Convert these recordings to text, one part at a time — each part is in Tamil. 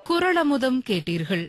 குரளமுதம் கேட்டீர்கள்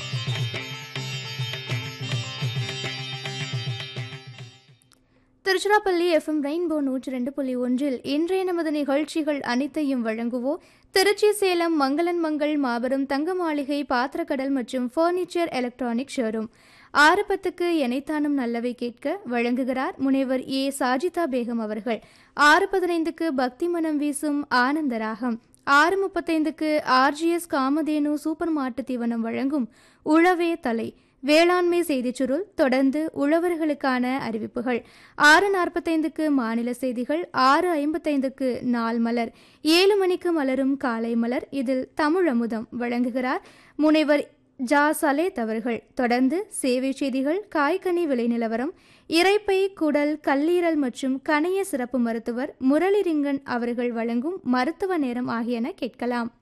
திருச்சிராப்பள்ளி எஃப்எம் ரெயின்போ நூற்றி ரெண்டு புள்ளி ஒன்றில் இன்றைய நமது நிகழ்ச்சிகள் அனைத்தையும் வழங்குவோர் திருச்சி சேலம் மங்களன் மங்கள் மாபெரும் தங்க மாளிகை பாத்திரக்கடல் மற்றும் ஃபர்னிச்சர் எலக்ட்ரானிக் ஷோரூம் ஆறு பத்துக்கு எனைத்தானும் நல்லவை கேட்க வழங்குகிறார் முனைவர் ஏ சாஜிதா பேகம் அவர்கள் ஆறு பதினைந்துக்கு பக்தி மனம் வீசும் ஆனந்தராகம் ஆறு முப்பத்தைந்துக்கு ஆர்ஜிஎஸ் காமதேனு சூப்பர் மாட்டு தீவனம் வழங்கும் உழவே தலை வேளாண்மை செய்திச் சுருள் தொடர்ந்து உழவர்களுக்கான அறிவிப்புகள் ஆறு நாற்பத்தைந்துக்கு மாநில செய்திகள் ஆறு ஐம்பத்தைந்துக்கு நாள் மலர் ஏழு மணிக்கு மலரும் காலை மலர் இதில் தமிழமுதம் வழங்குகிறார் முனைவர் ஜா சலேத் அவர்கள் தொடர்ந்து சேவை செய்திகள் காய்கனி விலை நிலவரம் இரைப்பை குடல் கல்லீரல் மற்றும் கணைய சிறப்பு மருத்துவர் முரளிரிங்கன் அவர்கள் வழங்கும் மருத்துவ நேரம் ஆகியன கேட்கலாம்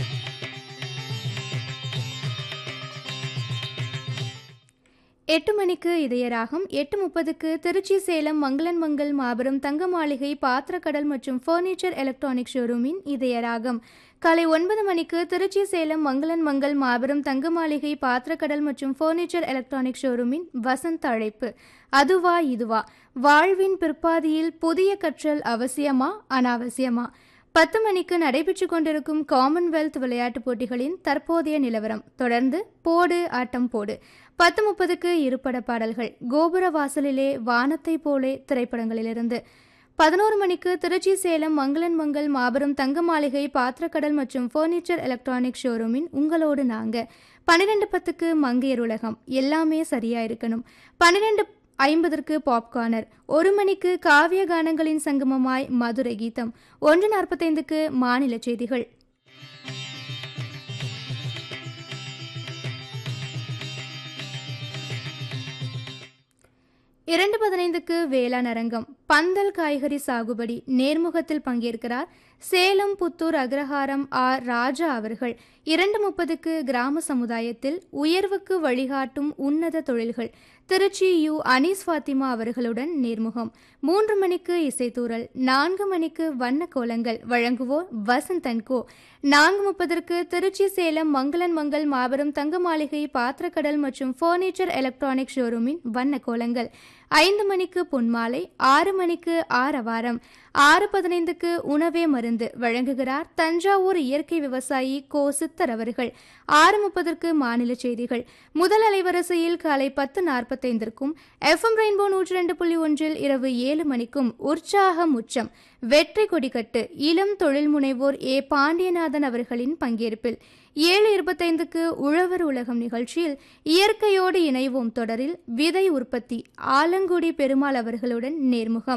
எட்டு மணிக்கு இதயராகம் எட்டு முப்பதுக்கு திருச்சி சேலம் மங்களன் மங்கள் மாபெரும் தங்க மாளிகை பாத்திரக்கடல் மற்றும் ஃபர்னிச்சர் எலக்ட்ரானிக் ஷோரூமின் இதயராகம் காலை ஒன்பது மணிக்கு திருச்சி சேலம் மங்களன் மங்கள் மாபெரும் தங்க மாளிகை பாத்திரக்கடல் மற்றும் ஃபர்னிச்சர் எலக்ட்ரானிக் ஷோரூமின் வசந்த் அழைப்பு அதுவா இதுவா வாழ்வின் பிற்பாதியில் புதிய கற்றல் அவசியமா அனாவசியமா பத்து மணிக்கு நடைபெற்று கொண்டிருக்கும் காமன்வெல்த் விளையாட்டுப் போட்டிகளின் தற்போதைய நிலவரம் தொடர்ந்து போடு ஆட்டம் போடு பத்து முப்பதுக்கு இருபட பாடல்கள் கோபுர வாசலிலே வானத்தை போலே திரைப்படங்களிலிருந்து பதினோரு மணிக்கு திருச்சி சேலம் மங்களன் மங்கள் மாபெரும் தங்க மாளிகை பாத்திரக்கடல் மற்றும் ஃபர்னிச்சர் எலக்ட்ரானிக் ஷோரூமின் உங்களோடு நாங்க பன்னிரெண்டு பத்துக்கு மங்கையர் உலகம் எல்லாமே சரியா இருக்கணும் பன்னிரெண்டு ஐம்பதற்கு பாப்கார்னர் ஒரு மணிக்கு காவிய கானங்களின் சங்கமமாய் மதுரை கீதம் ஒன்று நாற்பத்தைந்துக்கு மாநில செய்திகள் இரண்டு பதினைந்துக்கு வேளாண் அரங்கம் பந்தல் காய்கறி சாகுபடி நேர்முகத்தில் பங்கேற்கிறார் சேலம் புத்தூர் அக்ரஹாரம் ஆர் ராஜா அவர்கள் இரண்டு முப்பதுக்கு கிராம சமுதாயத்தில் உயர்வுக்கு வழிகாட்டும் உன்னத தொழில்கள் திருச்சி யு அனீஸ் ஃபாத்திமா அவர்களுடன் நேர்முகம் மூன்று மணிக்கு இசைத்தூரல் நான்கு மணிக்கு வண்ண கோலங்கள் வழங்குவோர் வசந்தன் கோ நான்கு முப்பதற்கு திருச்சி சேலம் மங்களன் மங்கள் மாபெரும் தங்க மாளிகை பாத்திரக்கடல் மற்றும் ஃபர்னிச்சர் எலக்ட்ரானிக் ஷோரூமின் வண்ண கோலங்கள் ஐந்து மணிக்கு பொன்மாலை ஆறு மணிக்கு ஆரவாரம் ஆறு பதினைந்துக்கு உணவே மருந்து வழங்குகிறார் தஞ்சாவூர் இயற்கை விவசாயி கோ சித்தர் அவர்கள் ஆறு முப்பதற்கு மாநில செய்திகள் முதல் அலைவரிசையில் காலை பத்து நாற்பத்தைந்திற்கும் எஃப்எம் ரெயின்போ நூற்றி ரெண்டு புள்ளி ஒன்றில் இரவு ஏழு மணிக்கும் உற்சாகம் உச்சம் வெற்றி கொடிக்கட்டு இளம் தொழில் முனைவோர் ஏ பாண்டியநாதன் அவர்களின் பங்கேற்பில் ஏழு இருபத்தைந்துக்கு உழவர் உலகம் நிகழ்ச்சியில் இயற்கையோடு இணைவோம் தொடரில் விதை உற்பத்தி ஆலங்குடி பெருமாள் அவர்களுடன் நேர்முகம்